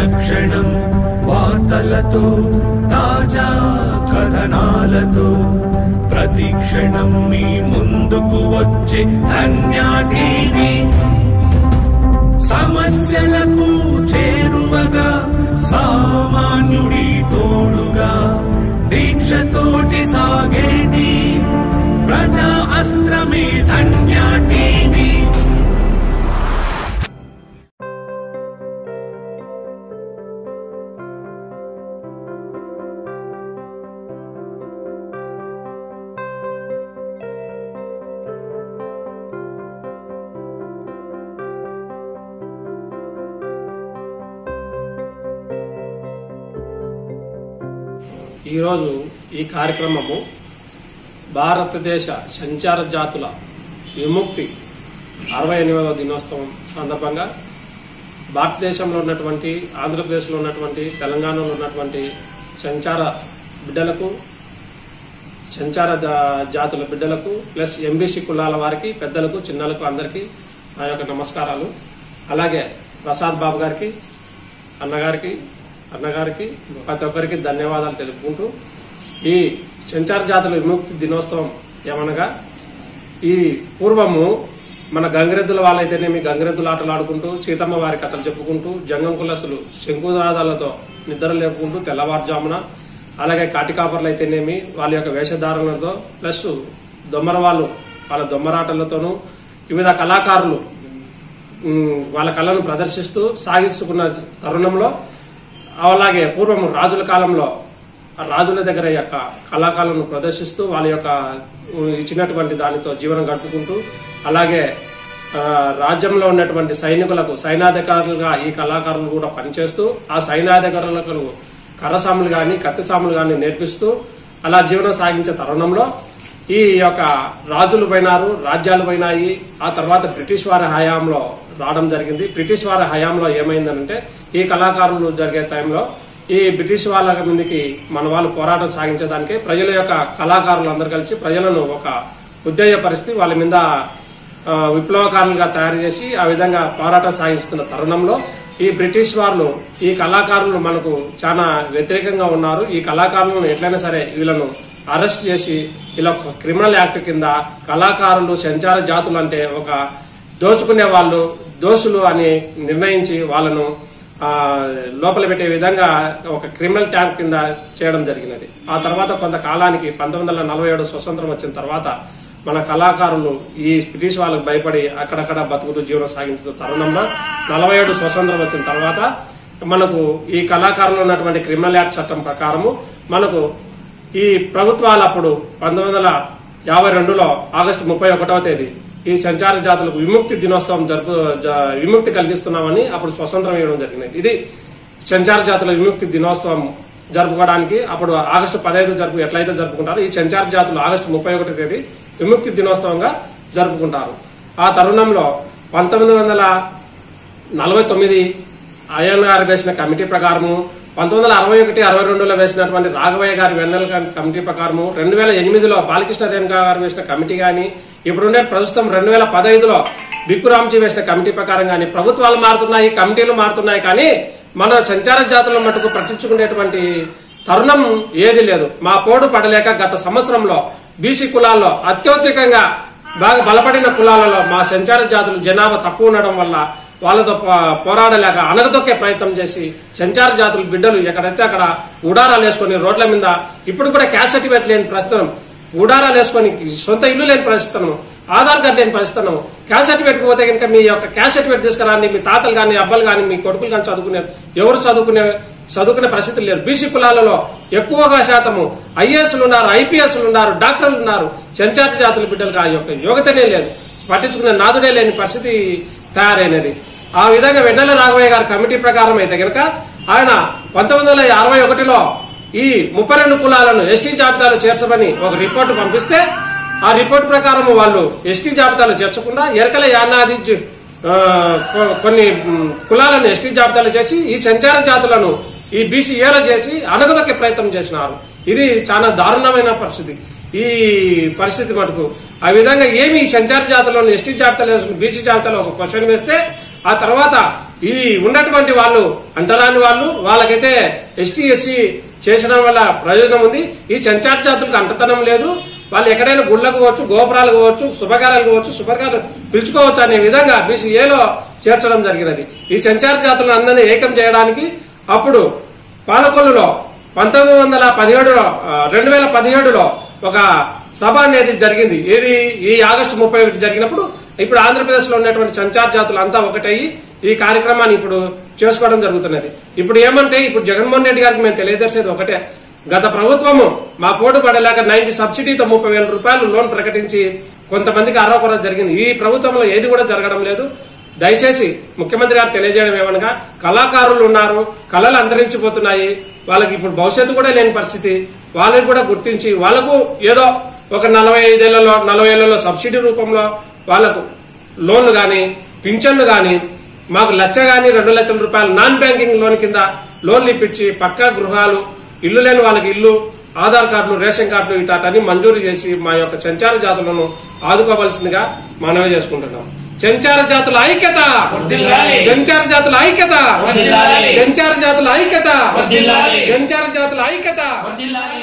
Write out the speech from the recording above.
క్షణం వార్తలతో తాజా కథనాలతో ప్రతి క్షణం మీ ముందుకు వచ్చే ధన్య టీవీ సమస్యలకు చేరువగా సామాన్యుడి తోడుగా దీక్షతోటి సాగేది ప్రజా అస్త్రమే ధన్య టీవీ ఈరోజు ఈ కార్యక్రమము భారతదేశ సంచార జాతుల విముక్తి అరవై ఎనిమిదవ దినోత్సవం సందర్భంగా భారతదేశంలో ఉన్నటువంటి ఆంధ్రప్రదేశ్లో ఉన్నటువంటి తెలంగాణలో ఉన్నటువంటి సంచార బిడ్డలకు సంచార జా- జాతుల బిడ్డలకు ప్లస్ ఎంబీసీ కులాల వారికి పెద్దలకు చిన్నలకు అందరికీ నా యొక్క నమస్కారాలు అలాగే ప్రసాద్ బాబు గారికి అన్నగారికి అన్నగారికి ప్రతి ఒక్కరికి ధన్యవాదాలు తెలుపుకుంటూ ఈ సంచార జాతుల విముక్తి దినోత్సవం ఏమనగా ఈ పూర్వము మన గంగిరెద్దుల వాళ్ళైతేనేమి గంగిరెద్దుల ఆటలు ఆడుకుంటూ సీతమ్మ వారి కథలు చెప్పుకుంటూ జంగం కులసులు శంకుదాదాలతో నిద్ర లేపుకుంటూ తెల్లవారుజామున అలాగే కాటికాపర్లు అయితేనేమి వాళ్ళ యొక్క వేషధారణలతో ప్లస్ దొమ్మర వాళ్ళు వాళ్ళ దొమ్మరాటలతోనూ వివిధ కళాకారులు ఉమ్, వాళ్ళ కళను ప్రదర్శిస్తూ సాగిస్తున్న తరుణంలో అలాగే పూర్వం రాజుల కాలంలో ఆ రాజుల దగ్గర ఈ యొక్క కళాకారులను ప్రదర్శిస్తూ వాళ్ళ యొక్క ఉమ్, ఇచ్చినటువంటి దానితో జీవనం గడుపుకుంటూ అలాగే ఆ, రాజ్యంలో ఉన్నటువంటి సైనికులకు సైనాధికారులుగా ఈ కళాకారులు కూడా పనిచేస్తూ ఆ సైనాధికారులకు కర్రసాములు గాని కత్తిసాములు గాని నేర్పిస్తూ అలా జీవనం సాగించే తరుణంలో ఈ యొక్క రాజులు పోయినారు రాజ్యాలు పోయినాయి ఆ తర్వాత బ్రిటిష్ వారి హయాంలో రావడం జరిగింది బ్రిటిష్ వారి హయాంలో ఏమైందనంటే ఈ కళాకారులు జరిగే టైంలో ఈ బ్రిటిష్ వాళ్ళ మీదకి మన వాళ్ళు పోరాటం సాగించడానికి ప్రజల యొక్క కళాకారులు అందరు కలిసి ప్రజలను ఒక ఉద్దేయపరిస్థితి వాళ్ళ మీద ఆ, విప్లవకారులుగా తయారు చేసి ఆ విధంగా పోరాటం సాగిస్తున్న తరుణంలో ఈ బ్రిటిష్ వాళ్ళు ఈ కళాకారులు మనకు చాలా వ్యతిరేకంగా ఉన్నారు ఈ కళాకారులను ఎట్లయినా సరే వీళ్ళను అరెస్ట్ చేసి ఇలా ఒక క్రిమినల్ యాక్ట్ కింద కళాకారులు సంచార జాతులు అంటే ఒక దోచుకునే వాళ్ళు దోషులు అని నిర్ణయించి వాళ్ళను ఆ, లోపల పెట్టే విధంగా ఒక క్రిమినల్ ట్యాగ్ కింద చేయడం జరిగినది ఆ తర్వాత కొంతకాలానికి పంతొమ్మిది వందల నలభై ఏడు స్వతంత్రం వచ్చిన తర్వాత మన కళాకారులు ఈ బ్రిటిష్ వాళ్ళకు భయపడి అక్కడక్కడ బతుకుతూ జీవనం సాగించిన తరుణంలో నలభై ఏడు స్వతంత్రం వచ్చిన తర్వాత మనకు ఈ కళాకారులు ఉన్నటువంటి క్రిమినల్ యాక్ట్ చట్టం ప్రకారము మనకు ఈ ప్రభుత్వాలు అప్పుడు పంతొమ్మిది వందల యాభై రెండులో ఆగస్టు ముప్పై ఒకటవ తేదీ ఈ సంచార జాతులకు విముక్తి దినోత్సవం జరుపు జ- విముక్తి కలిగిస్తున్నామని అప్పుడు స్వతంత్రం ఇవ్వడం జరిగింది ఇది సంచార జాతుల విముక్తి దినోత్సవం జరుపుకోవడానికి అప్పుడు ఆగస్టు పదహైదు జరుపు ఎట్లయితే జరుపుకుంటారో ఈ సంచార జాతులు ఆగస్టు ముప్పై ఒకటి తేదీ విముక్తి దినోత్సవంగా జరుపుకుంటారు ఆ తరుణంలో పంతొమ్మిది వందల నలభై తొమ్మిది అయ్యన్ గారు వేసిన కమిటీ ప్రకారము పంతొమ్మిది వందల అరవై ఒకటి అరవై రెండులో వేసినటువంటి రాఘవయ్య గారి వెన్నెల కమిటీ ప్రకారము రెండు వేల ఎనిమిదిలో బాలకృష్ణ రేణుకా గారు వేసిన కమిటీ గాని ఇప్పుడుండే ప్రస్తుతం రెండు వేల పదహైదులో బిక్కురాంజీ వేసిన కమిటీ ప్రకారం గాని ప్రభుత్వాలు మారుతున్నాయి కమిటీలు మారుతున్నాయి కానీ మన సంచార జాతుల మటుకు పట్టించుకునేటువంటి తరుణం ఏది లేదు మా పోడు పడలేక గత సంవత్సరంలో బీసీ కులాల్లో అత్యధికంగా బాగా బలపడిన కులాలలో మా సంచార జాతులు జనాభా తక్కువ ఉండడం వల్ల వాళ్ళతో పో- పోరాడలేక అనగదొక్కే ప్రయత్నం చేసి సంచార జాతుల బిడ్డలు ఎక్కడైతే అక్కడ ఉడారాలు వేసుకొని రోడ్ల మీద ఇప్పుడు కూడా క్యాష్ సర్టిఫికేట్ లేని ప్రస్తుతం ఉడారాలు వేసుకొని సొంత ఇల్లు లేని పరిస్థితులను ఆధార్ కార్డు లేని పరిస్థితులను క్యాష్ సర్టిఫికేట్ పోతే కనుక మీ యొక్క క్యాష్ సర్టిఫికేట్ తీసుకురాని మీ తాతలు కానీ అబ్బాలు కానీ మీ కొడుకులు కానీ చదువుకునే ఎవరు చదువుకునే చదువుకునే పరిస్థితులు లేరు బీసీ కులాలలో ఎక్కువగా శాతము ఐఏఎస్లు ఉన్నారు ఐపీఎస్లు ఉన్నారు డాక్టర్లు ఉన్నారు సంచార జాతుల బిడ్డలకు ఆ యొక్క యోగ్యతనే లేదు పట్టించుకునే నాదుడే లేని పరిస్థితి తయారైనది ఆ విధంగా వెన్నెల రాఘవయ్య గారి కమిటీ ప్రకారం అయితే కనుక ఆయన పంతొమ్మిది వందల అరవై ఒకటిలో ఈ ముప్పై రెండు కులాలను ఎస్టీ జాబితాలో చేర్చమని ఒక రిపోర్ట్ పంపిస్తే ఆ రిపోర్ట్ ప్రకారం వాళ్ళు ఎస్టీ జాబితాలో చేర్చకుండా ఎరకల యానాది జు- ఆ, కొ- కొన్ని మ్, కులాలను ఎస్టీ జాబితాలో చేసి ఈ సంచార జాతులను ఈ బీసీఏలో చేసి అనగదొక్కే ప్రయత్నం చేసినారు ఇది చాలా దారుణమైన పరిస్థితి ఈ పరిస్థితి మటుకు ఆ విధంగా ఏమి ఈ సంచార జాతులను ఎస్టీ జాబితాలో బీసీ జాబితాలో ఒక క్వశ్చన్ వేస్తే ఆ తర్వాత ఈ ఉన్నటువంటి వాళ్ళు అంటరాని వాళ్ళు వాళ్ళకైతే ఎస్టీ ఎస్సీ చేసడం వల్ల ప్రయోజనం ఉంది ఈ సంచార జాతులకు అంటతనం లేదు వాళ్ళు ఎక్కడైనా గుళ్ళకు పోవచ్చు గోపురాలు పోవచ్చు శుభకార్యాలు పోవచ్చు శుభకార్యాలు పిలుచుకోవచ్చు అనే విధంగా బీసీఏలో చేర్చడం జరిగినది ఈ సంచార జాతులను అందరినీ ఏకం చేయడానికి అప్పుడు పాలకొల్లులో పంతొమ్మిది వందల పదిహేడులో రెండు వేల పదిహేడులో ఒక సభ అనేది జరిగింది ఏది ఈ ఆగస్టు ముప్పై ఒకటి జరిగినప్పుడు ఇప్పుడు ఆంధ్రప్రదేశ్ లో ఉన్నటువంటి సంచార జాతులు అంతా ఒకటయ్యి ఈ కార్యక్రమాన్ని ఇప్పుడు చేసుకోవడం జరుగుతున్నది ఇప్పుడు ఏమంటే ఇప్పుడు జగన్మోహన్ రెడ్డి గారికి మేము తెలియజేసేది ఒకటే గత ప్రభుత్వము మా పోటు పడలేక నైన్టీ సబ్సిడీతో ముప్పై వేల రూపాయలు లోన్ ప్రకటించి కొంతమందికి అరవకొర జరిగింది ఈ ప్రభుత్వంలో ఏది కూడా జరగడం లేదు దయచేసి ముఖ్యమంత్రి గారు తెలియజేయడం ఏమనగా కళాకారులు ఉన్నారు కళలు అంతరించిపోతున్నాయి వాళ్ళకి ఇప్పుడు భవిష్యత్తు కూడా లేని పరిస్థితి వాళ్ళని కూడా గుర్తించి వాళ్ళకు ఏదో ఒక నలభై ఐదేళ్లలో నలభై ఏళ్లలో సబ్సిడీ రూపంలో వాళ్ళకు లోన్లు గాని పింఛన్లు గాని మాకు లక్ష గాని రెండు లక్షల రూపాయలు నాన్ బ్యాంకింగ్ లోన్ కింద లోన్లు ఇప్పించి పక్కా గృహాలు ఇల్లు లేని వాళ్ళకి ఇల్లు ఆధార్ కార్డులు రేషన్ కార్డులు ఇటాటని మంజూరు చేసి మా యొక్క సంచార జాతులను ఆదుకోవాల్సిందిగా మనవి చేసుకుంటున్నాం సంచార జాతుల ఐక్యత వర్ధిల్లాలి. సంచార జాతుల ఐక్యత వర్ధిల్లాలి. సంచార జాతుల ఐక్యత వర్ధిల్లాలి. సంచార జాతుల ఐక్యత వర్ధిల్లాలి